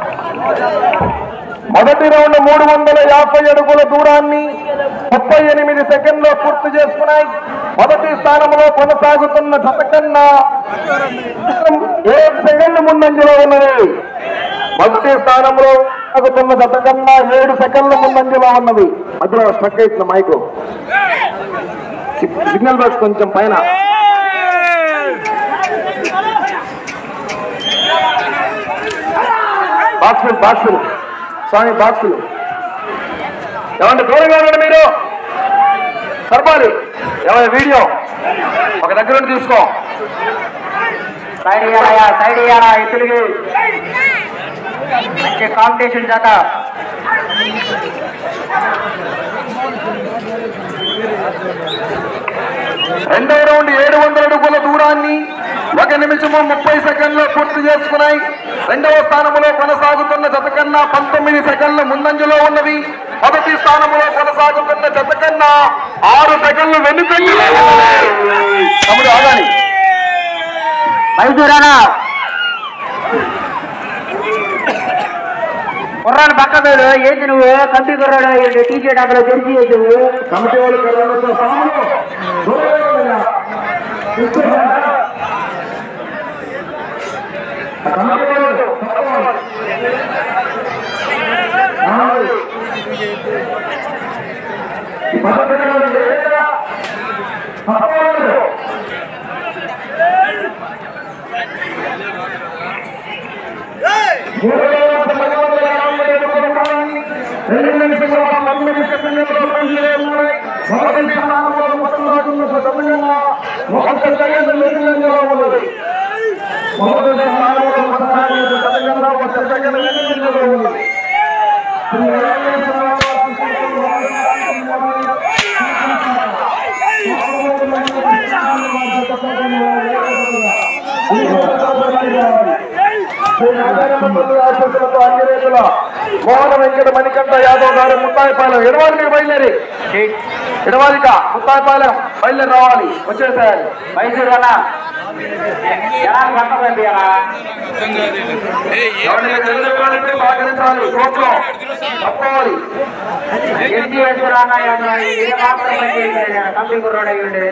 మొదటి రౌండ్ మూడు వందల యాభై అడుగుల దూరాన్ని ముప్పై ఎనిమిది సెకండ్లో పూర్తి చేసుకున్నాయి మొదటి స్థానంలో కొనసాగుతున్న జత కన్నా ఏడు సెకండ్ల ముందంజలో ఉన్నది మొదటి స్థానంలో కొనసాగుతున్న జత కన్నా ఏడు సెకండ్ల ముందంజలో ఉన్నది మధ్యలో స్ట్రక్ అవుతుంది మైకు సిగ్నల్ బాక్స్ కొంచెం పైన బాక్సులు బాక్సులు స్వామి బాక్సులు ఏమంటే దూరంగా ఉండండి మీరు సర్పాలి ఏమైనా వీడియో ఒక దగ్గర నుండి తీసుకో సైడ్ ఇయ్యాలయ్యా సైడ్ ఇయ్యాలా ఇతరులకి మంచి కాంపిటీషన్ జాత రెండో రౌండ్ ఏడు వందల అడుగుల దూరాన్ని ఒక నిమిషము ముప్పై సెకండ్లో పూర్తి చేసుకున్నాయి రెండవ స్థానంలో కొనసాగుతున్న జత కన్నా పంతొమ్మిది సెకండ్ల ముందంజలో ఉన్నది మొదటి స్థానంలో కొనసాగుతున్న జత కన్నా ఆరు సెకండ్లు వెనుకంజలో ఉన్నది. తమ్ముడు ఆగాలి మైసూరానా కుర్రాడు పక్క పేరు ఏంటి నువ్వు కంపి కుర్రాడు టీ షర్ట్ అక్కడ తెరిచి నువ్వు కమిటీ వాళ్ళు కరోనాతో సాములు దూరంగా ఉండయ్యా. చూస్తున్నారా? కమిటీ వాళ్ళు తప్పవాలి. రావాలి. ఈ పద్ధతి వాళ్ళు ఏదైనా తప్పవాలి. రెండు నిమిషాల తొమ్మిది సెకండ్లలో బయలుదేరుతున్నాయి. మొదటి స్థానంలో కొనసాగుతున్న సమయంలో మొదటి సెకండ్ వెనుకంజలో ఉన్నది. మొదటి స్థానంలో కొనసాగుతున్న సమయంలో ఒక సెకండ్ వెనుకంజలో ఉన్నది. శ్రీ వెంకటేశ్వర మోహన వెంకట మణికంఠ యాదవ్ గారు ముత్తాయిపాలెం ఎడవాలికి బయలుదేరి ఎడవాలిక ముత్తాయిపాలెం బయలుదేరి రావాలి వచ్చేసేయాలి మైసూరానా ఎలా పక్క పంపియాలా ఎవరిని తెలుసుకోవాలంటే సహకరించాలి కోర్టులో తప్పవాలి ఎన్ని మైసూరానా ఏ మాత్రం పనిచేయలేదు కంపి కుర్రాడు అయ్యండి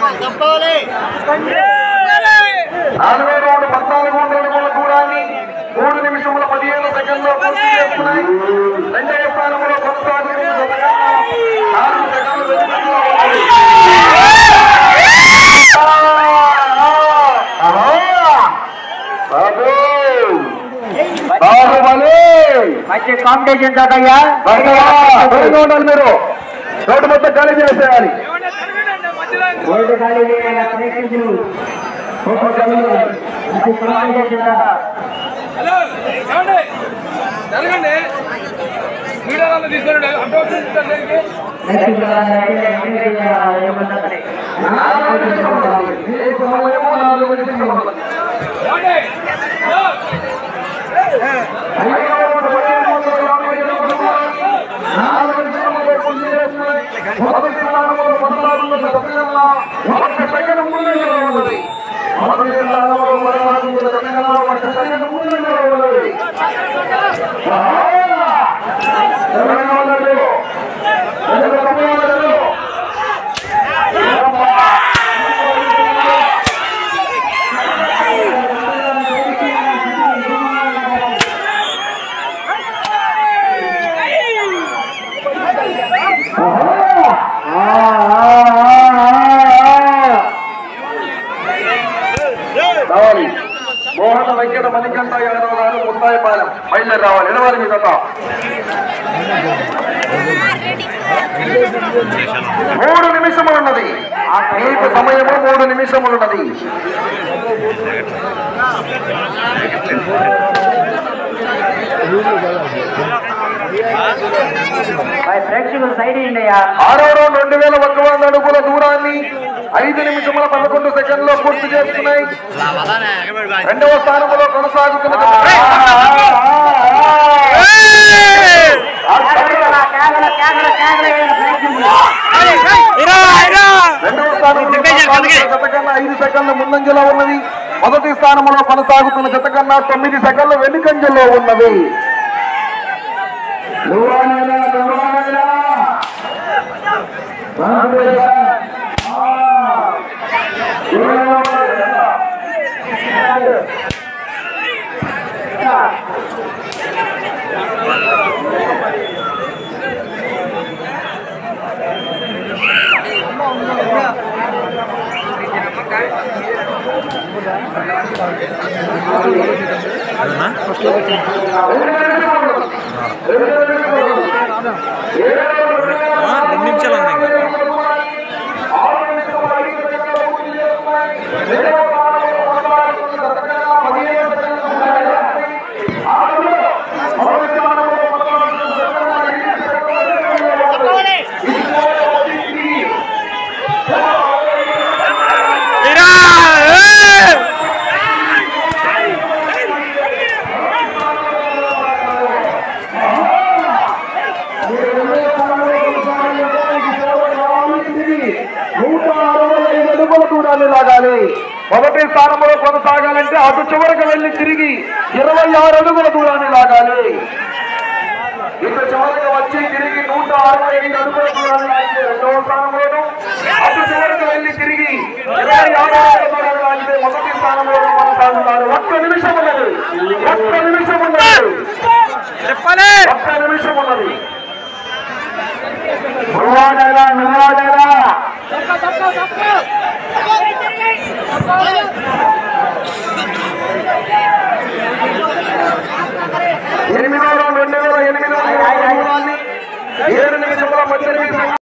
నాలుగో రౌండ్ పద్నాలుగు వందల అడుగుల దూరాన్ని మూడు నిమిషముల పదిహేను సెకండ్లో పూర్తి చేసుకున్నాయి రెండవ స్థానంలో కొనసాగుతున్న జతగా నాలుగు సెకండ్లు వెనుకంజలో ఉన్నది. బాబు! బాహుబలి! మంచి కాంపిటీషన్ జాతయ్యా భగవా! దూరంగా ఉండాలి మీరు రోడ్డు మొత్తం ఖాళీ చేసేయాలి రోడ్డు ఖాళీ చేయాలి ప్రేక్షకులు మంచి కాంపిటీషన్ జాత హలో ఏమండి జరగండి మీడియా వాళ్ళు తీసుకురండి అడ్వాన్స్ దగ్గరికి ఈ సమయము నాలుగు నిమిషములు ఉన్నది. ఏమండి హలో రావాలి మోహన వెంకట మణికంఠ యాదవ్ గారు ముత్తాయిపాలెం బయలుదేరి రావాలి ఎడవాలి మీ కథ మూడు నిమిషములు ఉన్నది మీకు సమయము మూడు నిమిషములు ఉన్నది ప్రేక్షకులు సైడ్ అయ్యా ఆరో రౌండ్ రెండు వేల ఒక్క వంద అడుగుల దూరాన్ని ఐదు నిమిషముల పదకొండు సెకండ్లో పూర్తి చేసుకున్నాయి రెండవ స్థానంలో కొనసాగుతున్న కేకల కేకల కేకల ప్రేక్షకులు రెండవ స్థానంలో కొనసాగుతున్న జత కన్నా ఐదు సెకండ్ల ముందంజలో ఉన్నది మొదటి స్థానంలో కొనసాగుతున్న జత కన్నా తొమ్మిది సెకండ్ల వెనుకంజలో ఉన్నది నువ్వానైనా నువ్వానైనా రెండు నిమిషాలు ఉన్నాయి ఇంకా. మీరా! ఏయ్! నూట అరవై ఐదు అడుగుల దూరాన్ని లాగాలి మొదటి స్థానంలో కొనసాగాలంటే అటు చివరికి వెళ్లి తిరిగి ఇరవై ఆరు అడుగుల దూరాన్ని లాగాలి ఇటు చివరికి వచ్చి తిరిగి నూట అరవై ఐదు అడుగుల దూరాన్ని లాగితే రెండవ స్థానంలోను అటు చివరికి వెళ్లి తిరిగి ఇరవై ఆరు అడుగుల దూరాన్ని లాగితే మొదటి స్థానంలో కొనసాగుతారు ఒక్క నిమిషం ఉన్నది ఒక్క నిమిషం ఉన్నది చెప్పాలి ఒక్క నిమిషం ఉన్నది నువ్వాడేలా నువ్వాడేలా ఎనిమిదో రెండు వేల ఎనిమిది వందల ఏడు నిమిషముల పద్దెనిమిది